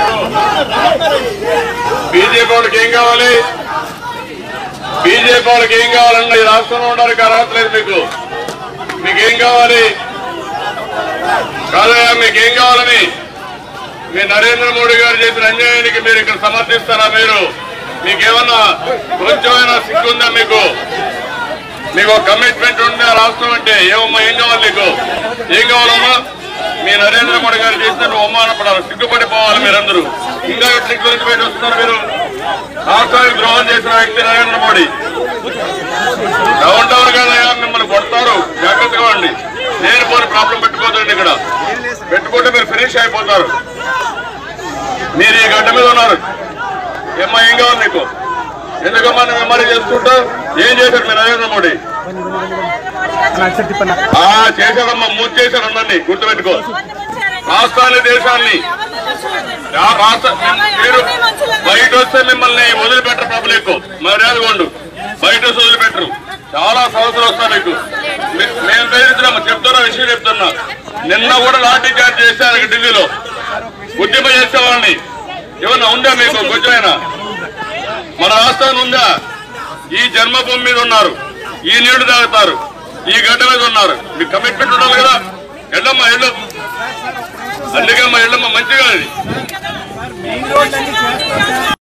BJP వాళ్ళకి ఏం కావాలి బీజేపీ వాళ్ళకి ఏం కావాలండి ఈ రాష్ట్రంలో ఉండడానికి అర్హత లేదు మీకు మీకేం కావాలి కాదయా మీకేం కావాలని మీ నరేంద్ర మోడీ గారు చేసిన అన్యాయానికి మీరు ఇక్కడ సమర్థిస్తారా మీరు మీకేమన్నా కొంచెమైనా సిగ్గుందా మీకు మీకు ఒక కమిట్మెంట్ ఉందా రాష్ట్రం అంటే ఏమమ్మా ఏం కావాలి నీకు ఏం కావాలమ్మా మీ నరేంద్ర మోడీ గారు చేసినట్టు అవమానపడాలి సిగ్గుపడిపోవాలి మీరందరూ ఇంకా ఎట్లా గురించి బయట వస్తున్నారు మీరు రాష్ట్రానికి ద్రోహం చేసిన వ్యక్తి నరేంద్ర మోడీ డౌన్ టౌన్ కదయ్యా మిమ్మల్ని కొడతారు జాగ్రత్తగా ఉండి నేను పోని ప్రాబ్లం పెట్టుకోదండి ఇక్కడ పెట్టుకుంటే మీరు ఫినిష్ అయిపోతారు మీరు ఈ గడ్డ మీద ఉన్నారు ఏమ్మా ఏం కావాలి నీకు ఎందుకమ్మా నువ్వు ఎంఆర్ఐ చేసుకుంటా ఏం చేశారు మీరు నరేంద్ర మోడీ ఆ చేశారమ్మా మూడు చేశారు అందరినీ గుర్తుపెట్టుకో రాష్ట్రాన్ని దేశాన్ని ఆ రాష్ట్ర మీరు బయట వస్తే మిమ్మల్ని వదిలిపెట్టరు పబ్లిక్ మర్యాద ఉండు బయట వస్తే వదిలిపెట్టరు చాలా సమస్యలు వస్తాయి మీకు మే- మేము బెదిరిస్తున్నాము చెప్తున్నా విషయం చెప్తున్నా నిన్న కూడా లాఠీ చార్జ్ చేశారు ఇక్కడ ఢిల్లీలో ఉద్యమ చేసే వాళ్ళని ఏమన్నా ఉందా మీకు కొంచెమైనా మన రాష్ట్రాన్ని ఉందా ఈ జన్మభూమి మీద ఉన్నారు ఈ నీళ్లు తాగుతారు ఈ గడ్డ మీద ఉన్నారు మీకు కమిట్మెంట్ ఉండాలి కదా ఎల్లమ్మ ఎల్లు అందుకే అమ్మ ఎల్లమ్మ మంచిగా అది